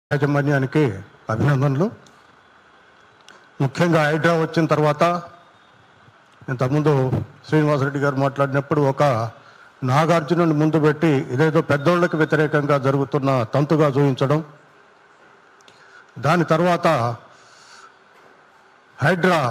యాజమాన్యానికి అభినందనలు ముఖ్యంగా హైడ్రా వచ్చిన తర్వాత ఇంతకుముందు శ్రీనివాసరెడ్డి గారు మాట్లాడినప్పుడు ఒక నాగార్జునుని ముందు పెట్టి ఇదేదో పెద్దోళ్ళకి వ్యతిరేకంగా జరుగుతున్న తంతుగా చూపించడం దాని తర్వాత హైడ్రా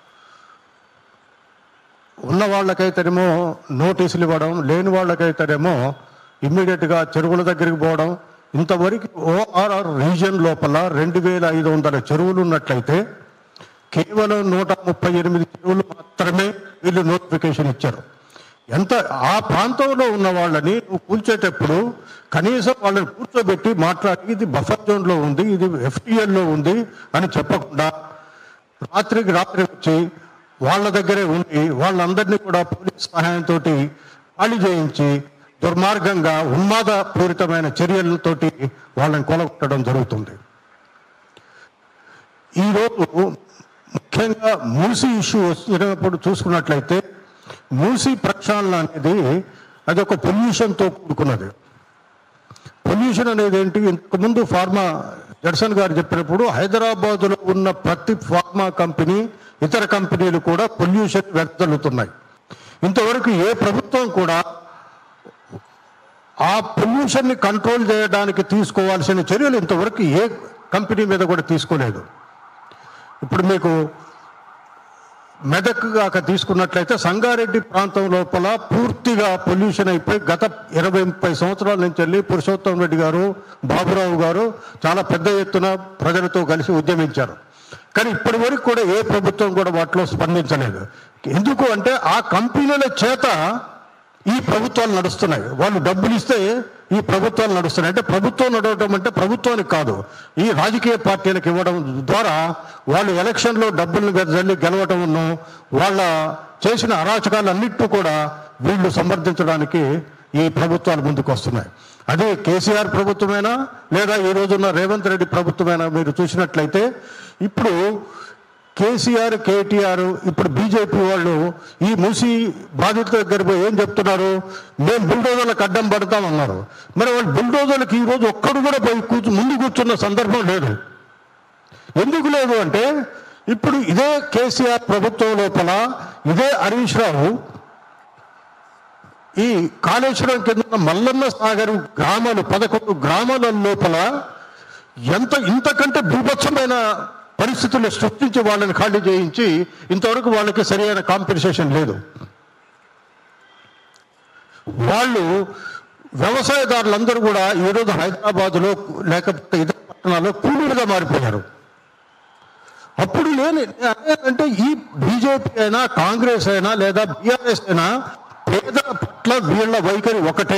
ఉన్న వాళ్ళకైతేనేమో నోటీసులు ఇవ్వడం లేని వాళ్ళకైతేనేమో ఇమ్మీడియట్గా చెరువుల దగ్గరికి పోవడం ఇంతవరకు ఓఆర్ఆర్ రీజియన్ లోపల రెండు వేల ఐదు వందల చెరువులు ఉన్నట్లయితే కేవలం నూట ముప్పై ఎనిమిది చెరువులు మాత్రమే వీళ్ళు నోటిఫికేషన్ ఇచ్చారు ఎంత ఆ ప్రాంతంలో ఉన్న వాళ్ళని నువ్వు కూల్చేటప్పుడు కనీసం వాళ్ళని కూర్చోబెట్టి మాట్లాడి ఇది బఫర్ జోన్లో ఉంది ఇది ఎఫ్టీఎల్లో ఉంది అని చెప్పకుండా రాత్రికి రాత్రి వచ్చి వాళ్ళ దగ్గరే ఉండి వాళ్ళందరినీ కూడా పోలీస్ సహాయంతో ఖాళీ చేయించి దుర్మార్గంగా ఉన్మాద పూరితమైన చర్యలతోటి వాళ్ళని కొలగొట్టడం జరుగుతుంది ఈరోజు ముఖ్యంగా మూసి ఇష్యూ వచ్చినప్పుడు చూసుకున్నట్లయితే మూసి ప్రక్షాళన అనేది అది ఒక పొల్యూషన్తో కూడుకున్నది పొల్యూషన్ అనేది ఏంటి ఇంతకుముందు ఫార్మా జడ్సన్ గారు చెప్పినప్పుడు హైదరాబాదులో ఉన్న ప్రతి ఫార్మా కంపెనీ ఇతర కంపెనీలు కూడా పొల్యూషన్ వెదజల్లుతున్నాయి ఇంతవరకు ఏ ప్రభుత్వం కూడా ఆ పొల్యూషన్ని కంట్రోల్ చేయడానికి తీసుకోవాల్సిన చర్యలు ఇంతవరకు ఏ కంపెనీ మీద కూడా తీసుకోలేదు ఇప్పుడు మీకు మెదక్ కాక తీసుకున్నట్లయితే సంగారెడ్డి ప్రాంతం లోపల పూర్తిగా పొల్యూషన్ అయిపోయి గత ఇరవై ముప్పై సంవత్సరాల నుంచి వెళ్ళి పురుషోత్తం రెడ్డి గారు బాబురావు గారు చాలా పెద్ద ఎత్తున ప్రజలతో కలిసి ఉద్యమించారు కానీ ఇప్పటి వరకు కూడా ఏ ప్రభుత్వం కూడా వాటిలో స్పందించలేదు ఎందుకు అంటే ఆ కంపెనీల చేత ఈ ప్రభుత్వాలు నడుస్తున్నాయి వాళ్ళు డబ్బులు ఇస్తే ఈ ప్రభుత్వాలు నడుస్తున్నాయి అంటే ప్రభుత్వం నడవటం అంటే ప్రభుత్వానికి కాదు ఈ రాజకీయ పార్టీలకు ఇవ్వడం ద్వారా వాళ్ళు ఎలక్షన్లో డబ్బులను వెదజల్లి గెలవటమును వాళ్ళ చేసిన అరాచకాలన్నింటినీ కూడా వీళ్ళు సమర్థించడానికి ఈ ప్రభుత్వాలు ముందుకు వస్తున్నాయి అదే కేసీఆర్ ప్రభుత్వమైనా లేదా ఈ రోజున్న రేవంత్ రెడ్డి ప్రభుత్వమైనా మీరు చూసినట్లయితే ఇప్పుడు కేసీఆర్ కేటీఆర్ ఇప్పుడు బీజేపీ వాళ్ళు ఈ మూసి బాధితుల దగ్గర పోయి ఏం చెప్తున్నారు మేము బుల్డోజర్లకు అడ్డం పడతామన్నారు మరి వాళ్ళు బుల్డోజర్లకు ఈ రోజు ఒక్కడు కూడా పోయి కూర్చు ముందు కూర్చున్న సందర్భం లేదు ఎందుకు లేదు అంటే ఇప్పుడు ఇదే కేసీఆర్ ప్రభుత్వం లోపల ఇదే హరీష్ రావు ఈ కాళేశ్వరం కింద ఉన్న మల్లన్న సాగర్ గ్రామాలు పదకొండు గ్రామాల లోపల ఎంత ఇంతకంటే బీభత్సమైన పరిస్థితులు సృష్టించి వాళ్ళని ఖాళీ చేయించి ఇంతవరకు వాళ్ళకి సరైన కాంపెన్సేషన్ లేదు వాళ్ళు వ్యవసాయదారులందరూ కూడా ఈరోజు హైదరాబాదులో లేకపోతే ఇతర పట్టణాల్లో కూలీలుగా మారిపోయారు అప్పుడు లేని అంటే ఈ బీజేపీ అయినా కాంగ్రెస్ అయినా లేదా బీఆర్ఎస్ అయినా పేదల పట్ల వీళ్ళ వైఖరి ఒకటే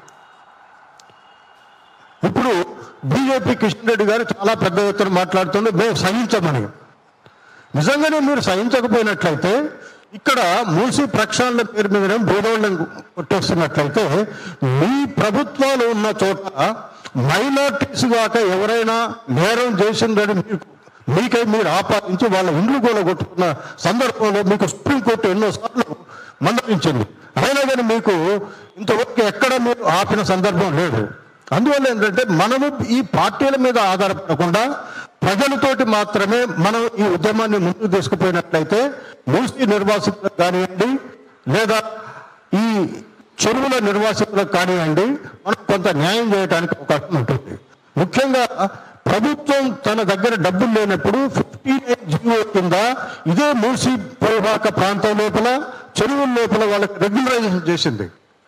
ఇప్పుడు బీజేపీ కిషన్ రెడ్డి గారు చాలా పెద్ద ఎత్తున మాట్లాడుతుండే మేము సహించమని నిజంగానే మీరు సహించకపోయినట్లయితే ఇక్కడ మూసి ప్రక్షాళన పేరు మీద బోధోళ్ళని కొట్టేస్తున్నట్లయితే మీ ప్రభుత్వాలు ఉన్న చోట మైనార్టీస్ కాక ఎవరైనా నేరం చేసిందని మీకు మీకై మీరు ఆపాదించి వాళ్ళ ఇండ్లు కూడా కొట్టుకున్న సందర్భంలో మీకు సుప్రీంకోర్టు ఎన్నోసార్లు మందలించింది అయినా కానీ మీకు ఇంతవరకు ఎక్కడ మీరు ఆపిన సందర్భం లేదు అందువల్ల ఏంటంటే మనము ఈ పార్టీల మీద ఆధారపడకుండా ప్రజలతోటి మాత్రమే మనం ఈ ఉద్యమాన్ని ముందుకు తీసుకుపోయినట్లయితే మూసి నిర్వాసితులకు కానివ్వండి లేదా ఈ చెరువుల నిర్వాసితులకు కానివ్వండి మనం కొంత న్యాయం చేయడానికి అవకాశం ఉంటుంది ముఖ్యంగా ప్రభుత్వం తన దగ్గర డబ్బులు లేనప్పుడు ఫిఫ్టీ నైన్ జీవో కింద ఇదే మూసి పరివాహక ప్రాంతం లోపల చెరువుల లోపల వాళ్ళకి రెగ్యులరైజేషన్ చేసింది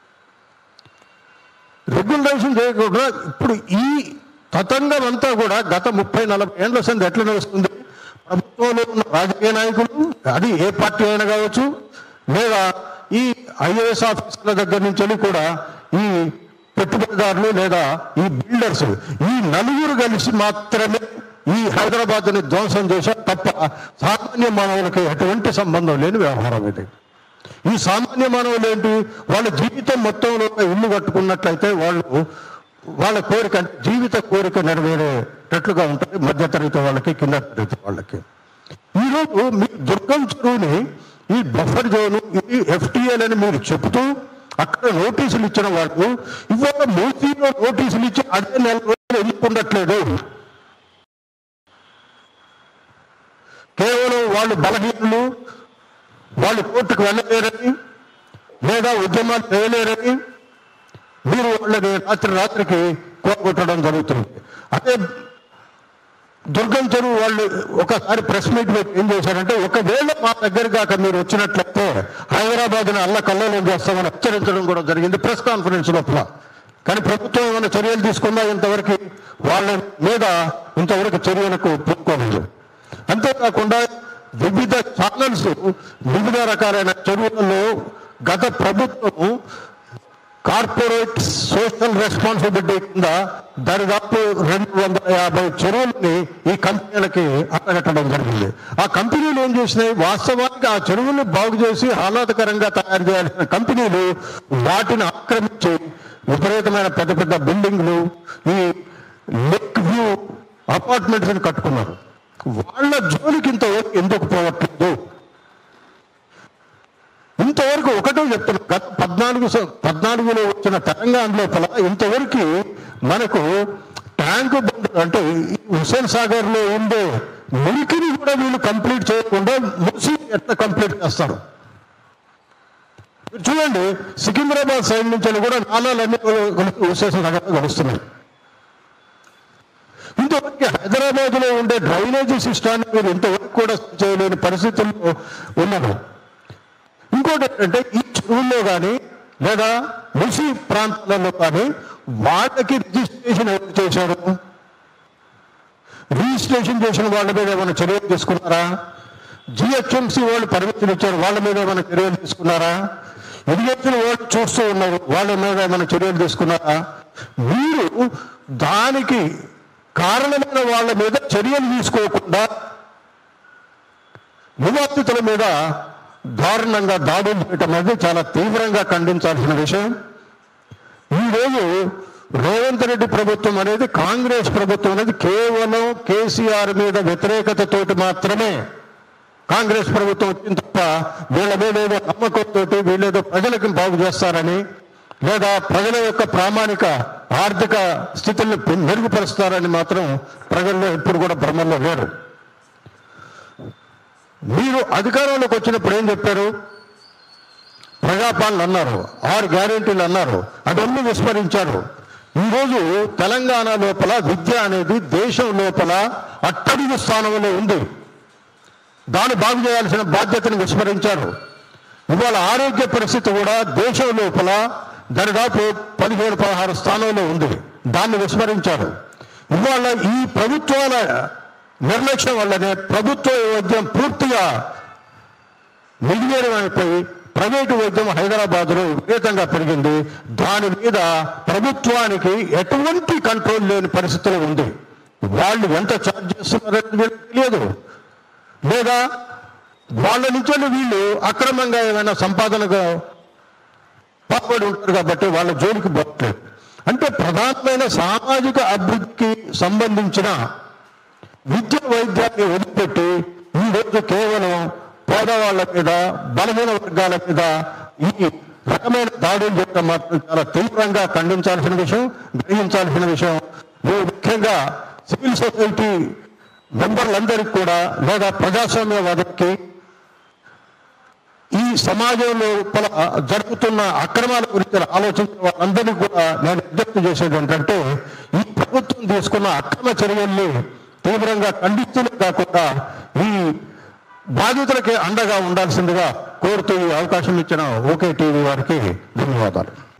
రెగ్యులరైజేషన్ చేయకుండా ఇప్పుడు ఈ తతంగం అంతా కూడా గత ముప్పై నలభై ఏళ్ల సంది ఎట్లా నడుస్తుంది ప్రభుత్వంలో ఉన్న రాజకీయ నాయకులు అది ఏ పార్టీ అయినా కావచ్చు లేదా ఈ ఐఏఎస్ ఆఫీసర్ల దగ్గర నుంచి వెళ్ళి కూడా ఈ పెట్టుబడిదారులు లేదా ఈ బిల్డర్స్ ఈ నలుగురు కలిసి మాత్రమే ఈ హైదరాబాద్ని ధ్వంసం చేశారు తప్ప సామాన్య మానవులకి ఎటువంటి సంబంధం లేని వ్యవహారం ఇది ఈ సామాన్య మానవులు ఏంటి వాళ్ళ జీవితం మొత్తంలో ఇల్లు కట్టుకున్నట్లయితే వాళ్ళు వాళ్ళ కోరిక అంటే జీవిత కోరిక నెరవేరేటట్లుగా ఉంటుంది మధ్యతరగతి వాళ్ళకి కింద తరగతి వాళ్ళకి ఈరోజు మీ దుర్గం చెరువుని ఈ బఫర్ జోను ఇది ఎఫ్టీఎల్ అని మీరు చెబుతూ అక్కడ నోటీసులు ఇచ్చిన వాళ్ళు ఇవాళ మూసీలో నోటీసులు ఇచ్చి అదే నెల రోజులు ఎందుకు ఉండట్లేదు వాళ్ళు బలహీనులు వాళ్ళు కోర్టుకు వెళ్ళలేరని లేదా ఉద్యమాలు చేయలేరని మీరు వాళ్ళని రాత్రి రాత్రికి కోరుకొట్టడం జరుగుతుంది అదే దుర్గం చెరువు వాళ్ళు ఒకసారి ప్రెస్ మీట్ పెట్టి ఏం చేశారంటే ఒకవేళ మా దగ్గర కాక మీరు వచ్చినట్లయితే హైదరాబాద్ని అల్ల కల్లోలం చేస్తామని హెచ్చరించడం కూడా జరిగింది ప్రెస్ కాన్ఫరెన్స్ లోపల కానీ ప్రభుత్వం ఏమైనా చర్యలు తీసుకుందా ఇంతవరకు వాళ్ళ మీద ఇంతవరకు చర్యలకు పూనుకోలేదు అంతేకాకుండా వివిధ ఛానల్స్ వివిధ రకాలైన చెరువులలో గత ప్రభుత్వం కార్పొరేట్ సోషల్ రెస్పాన్సిబిలిటీ కింద దరిదాపు రెండు వందల యాభై చెరువులని ఈ కంపెనీలకి అట్టగట్టడం జరిగింది ఆ కంపెనీలు ఏం చేసినాయి వాస్తవానికి ఆ చెరువుల్ని బాగు చేసి ఆహ్లాదకరంగా తయారు చేయాల్సిన కంపెనీలు వాటిని ఆక్రమించి విపరీతమైన పెద్ద పెద్ద బిల్డింగ్లు ఈ లెక్ వ్యూ అపార్ట్మెంట్స్ కట్టుకున్నారు వాళ్ళ జోలికి ఇంతవరకు ఎందుకు పోవట్లేదు ఇంతవరకు ఒకటే చెప్తున్నా గత పద్నాలుగు స- పద్నాలుగులో వచ్చిన తెలంగాణ లోపల ఇంతవరకు మనకు ట్యాంకు బండ్ అంటే ఈ హుస్సేన్ సాగర్ లో ఉండే మురికిని కూడా వీళ్ళు కంప్లీట్ చేయకుండా ముసి ఎట్లా కంప్లీట్ చేస్తారు మీరు చూడండి సికింద్రాబాద్ సైడ్ నుంచి కూడా నాలాలన్నీ హుస్సేన్ సాగర్ గడుస్తున్నాయి ఇంతవరకు హైదరాబాద్ లో ఉండే డ్రైనేజీ సిస్టాన్ని మీరు ఇంతవరకు కూడా చేయలేని పరిస్థితుల్లో ఉన్నారు ఇంకోటి ఏంటంటే ఈ చెరువుల్లో కానీ లేదా ముసి ప్రాంతాలలో కానీ వాళ్ళకి రిజిస్ట్రేషన్ ఎవరు చేశారు రిజిస్ట్రేషన్ చేసిన వాళ్ళ మీద ఏమైనా చర్యలు తీసుకున్నారా జిహెచ్ఎంసీ వాళ్ళు పర్మిషన్ ఇచ్చారు వాళ్ళ మీద ఏమైనా చర్యలు తీసుకున్నారా ఇరిగేషన్ వాళ్ళు చూస్తూ ఉన్నారు వాళ్ళ మీద ఏమైనా చర్యలు తీసుకున్నారా మీరు దానికి కారణమైన వాళ్ళ మీద చర్యలు తీసుకోకుండా నివాసితుల మీద దారుణంగా దాడులు చేయటం అనేది చాలా తీవ్రంగా ఖండించాల్సిన విషయం ఈరోజు రేవంత్ రెడ్డి ప్రభుత్వం అనేది కాంగ్రెస్ ప్రభుత్వం అనేది కేవలం కేసీఆర్ మీద వ్యతిరేకతతోటి మాత్రమే కాంగ్రెస్ ప్రభుత్వం వచ్చింది తప్ప వీళ్ళ మీద ఏదో నమ్మకంతో వీళ్ళేదో ప్రజలకు బాగు చేస్తారని లేదా ప్రజల యొక్క ప్రామాణిక ఆర్థిక స్థితుల్ని పె- మెరుగుపరుస్తారని మాత్రం ప్రజల్లో ఎప్పుడు కూడా భ్రమల్లో లేరు మీరు అధికారంలోకి వచ్చినప్పుడు ఏం చెప్పారు ప్రజాపాలన అన్నారు ఆరు గ్యారెంటీలు అన్నారు అవన్నీ విస్మరించారు ఈరోజు తెలంగాణ లోపల విద్య అనేది దేశం లోపల అట్టడుగు స్థానంలో ఉంది దాన్ని బాగు చేయాల్సిన బాధ్యతను విస్మరించారు ఇవాళ ఆరోగ్య పరిస్థితి కూడా దేశం లోపల దరిదాపు పదిహేడు పదహారు స్థానంలో ఉంది దాన్ని విస్మరించారు ఇవాళ ఈ ప్రభుత్వాల నిర్లక్ష్యం వల్లనే ప్రభుత్వ వైద్యం పూర్తిగా నిర్వీర్యమైపోయి ప్రైవేటు వైద్యం హైదరాబాద్ లో విపరీతంగా పెరిగింది దాని మీద ప్రభుత్వానికి ఎటువంటి కంట్రోల్ లేని పరిస్థితులు ఉంది వాళ్ళు ఎంత ఛార్జ్ చేస్తున్నారని వీళ్ళకి తెలియదు లేదా వాళ్ళ నుంచి వీళ్ళు అక్రమంగా ఏమైనా సంపాదనగా పాల్పడి ఉంటారు కాబట్టి వాళ్ళ జోలికి పోవట్లేదు అంటే ప్రధానమైన సామాజిక అభివృద్ధికి సంబంధించిన విద్య వైద్యాన్ని వదిలిపెట్టి ఈ రోజు కేవలం పేదవాళ్ళ మీద బలహీన వర్గాల మీద ఈ రకమైన దాడులు చేయడం మాత్రం చాలా తీవ్రంగా ఖండించాల్సిన విషయం గ్రహించాల్సిన విషయం మీరు ముఖ్యంగా సివిల్ సొసైటీ మెంబర్లందరికీ కూడా లేదా ప్రజాస్వామ్యవాదికి ఈ సమాజంలో పల జరుగుతున్న అక్రమాల గురించి ఆలోచించిన వాళ్ళందరినీ కూడా నేను విజ్ఞప్తి చేసేది ఏంటంటే ఈ ప్రభుత్వం తీసుకున్న అక్రమ చర్యల్ని తీవ్రంగా ఖండిస్తూనే కాకుండా ఈ బాధితులకి అండగా ఉండాల్సిందిగా కోరుతూ ఈ అవకాశం ఇచ్చిన ఓకే టీవీ వారికి ధన్యవాదాలు